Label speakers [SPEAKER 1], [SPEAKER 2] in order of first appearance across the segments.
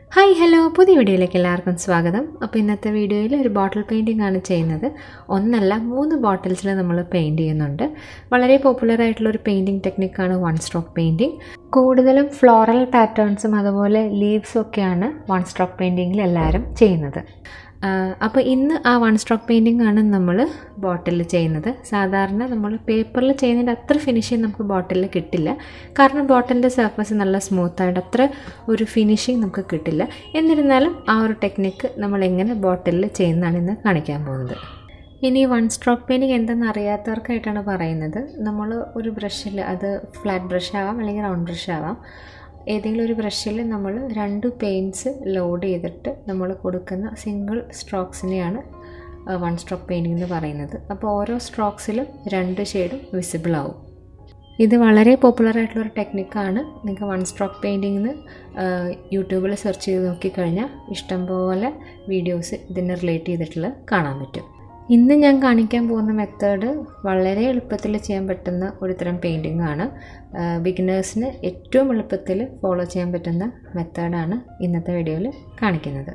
[SPEAKER 1] hi hello പുതിയ വീഡിയോയിലേക്ക് എല്ലാവർക്കും സ്വാഗതം അപ്പോൾ ഇന്നത്തെ വീഡിയോയിൽ ഒരു ബോട്ടിൽ പെയിൻറ്റിംഗ് ആണ് ചെയ്യുന്നത് ഒന്നല്ല മൂന്ന് ബോട്ടിൽസിൽ നമ്മൾ പെയിൻറ്റ് ചെയ്യുന്നുണ്ട് വളരെ പോപ്പുലർ ആയിട്ടുള്ള ഒരു പെയിൻറ്റിംഗ് ടെക്നിക്കാണ് വൺ സ്ട്രോക്ക് പെയിൻറ്റിംഗ് കൂടുതലും ഫ്ലോറൽ പാറ്റേൺസും അതുപോലെ ലീവ്സും ഒക്കെയാണ് വൺ സ്ട്രോക്ക് പെയിൻറ്റിങ്ങിൽ എല്ലാവരും ചെയ്യുന്നത് അപ്പോൾ ഇന്ന് ആ വൺ സ്ട്രോക്ക് പെയിൻറ്റിംഗ് ആണ് നമ്മൾ ബോട്ടിലിൽ ചെയ്യുന്നത് സാധാരണ നമ്മൾ പേപ്പറിൽ ചെയ്യുന്നതിൻ്റെ അത്ര ഫിനിഷിങ് നമുക്ക് ബോട്ടിലിൽ കിട്ടില്ല കാരണം ബോട്ടിലിൻ്റെ സർഫസ് നല്ല സ്മൂത്തായിട്ട് അത്ര ഒരു ഫിനിഷിങ് നമുക്ക് കിട്ടില്ല എന്നിരുന്നാലും ആ ഒരു ടെക്നിക്ക് നമ്മൾ എങ്ങനെ ബോട്ടിലിൽ ചെയ്യുന്നതാണ് ഇന്ന് കാണിക്കാൻ പോകുന്നത് ഇനി വൺ സ്ട്രോക്ക് പെയിൻറ്റിങ് എന്തെന്ന് അറിയാത്തവർക്കായിട്ടാണ് പറയുന്നത് നമ്മൾ ഒരു ബ്രഷിൽ അത് ഫ്ലാറ്റ് ബ്രഷ് ആവാം അല്ലെങ്കിൽ റൗണ്ട് ബ്രഷ് ആവാം ഏതെങ്കിലും ഒരു ബ്രഷിൽ നമ്മൾ രണ്ട് പെയിൻറ്റ്സ് ലോഡ് ചെയ്തിട്ട് നമ്മൾ കൊടുക്കുന്ന സിംഗിൾ സ്ട്രോക്സിനെയാണ് വൺ സ്ട്രോക്ക് പെയിൻറ്റിംഗ് എന്ന് പറയുന്നത് അപ്പോൾ ഓരോ സ്ട്രോക്സിലും രണ്ട് ഷെയ്ഡും വിസിബിൾ ആവും ഇത് വളരെ പോപ്പുലർ ആയിട്ടുള്ളൊരു ടെക്നിക്കാണ് നിങ്ങൾക്ക് വൺ സ്ട്രോക്ക് പെയിൻറ്റിങ്ങിന് യൂട്യൂബിൽ സെർച്ച് ചെയ്ത് നോക്കിക്കഴിഞ്ഞാൽ ഇഷ്ടംപോലെ വീഡിയോസ് ഇതിനെ റിലേറ്റ് ചെയ്തിട്ടുള്ള കാണാൻ പറ്റും ഇന്ന് ഞാൻ കാണിക്കാൻ പോകുന്ന മെത്തേഡ് വളരെ എളുപ്പത്തിൽ ചെയ്യാൻ പറ്റുന്ന ഒരു തരം പെയിൻറ്റിംഗ് ആണ് ബിഗിനേഴ്സിന് ഏറ്റവും എളുപ്പത്തിൽ ഫോളോ ചെയ്യാൻ പറ്റുന്ന മെത്തേഡാണ് ഇന്നത്തെ വീഡിയോയിൽ കാണിക്കുന്നത്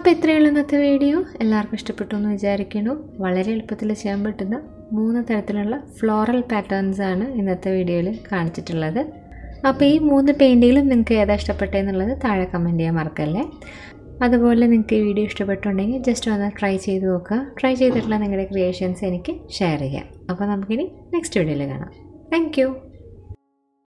[SPEAKER 1] അപ്പോൾ ഇത്രയുള്ള ഇന്നത്തെ വീഡിയോ എല്ലാവർക്കും ഇഷ്ടപ്പെട്ടു എന്ന് വിചാരിക്കുന്നു വളരെ എളുപ്പത്തിൽ ചെയ്യാൻ പറ്റുന്ന മൂന്ന് തരത്തിലുള്ള ഫ്ലോറൽ പാറ്റേൺസ് ആണ് ഇന്നത്തെ വീഡിയോയിൽ കാണിച്ചിട്ടുള്ളത് അപ്പോൾ ഈ മൂന്ന് പെയിൻറ്റുകളും നിങ്ങൾക്ക് ഏതാ ഇഷ്ടപ്പെട്ടതെന്നുള്ളത് താഴെ കമൻറ്റ് ചെയ്യാൻ മറക്കല്ലേ അതുപോലെ നിങ്ങൾക്ക് ഈ വീഡിയോ ഇഷ്ടപ്പെട്ടുണ്ടെങ്കിൽ ജസ്റ്റ് ഒന്ന് ട്രൈ ചെയ്ത് നോക്കുക ട്രൈ ചെയ്തിട്ടുള്ള നിങ്ങളുടെ ക്രിയേഷൻസ് എനിക്ക് ഷെയർ ചെയ്യാം അപ്പോൾ നമുക്കിനി നെക്സ്റ്റ് വീഡിയോയിൽ കാണാം താങ്ക്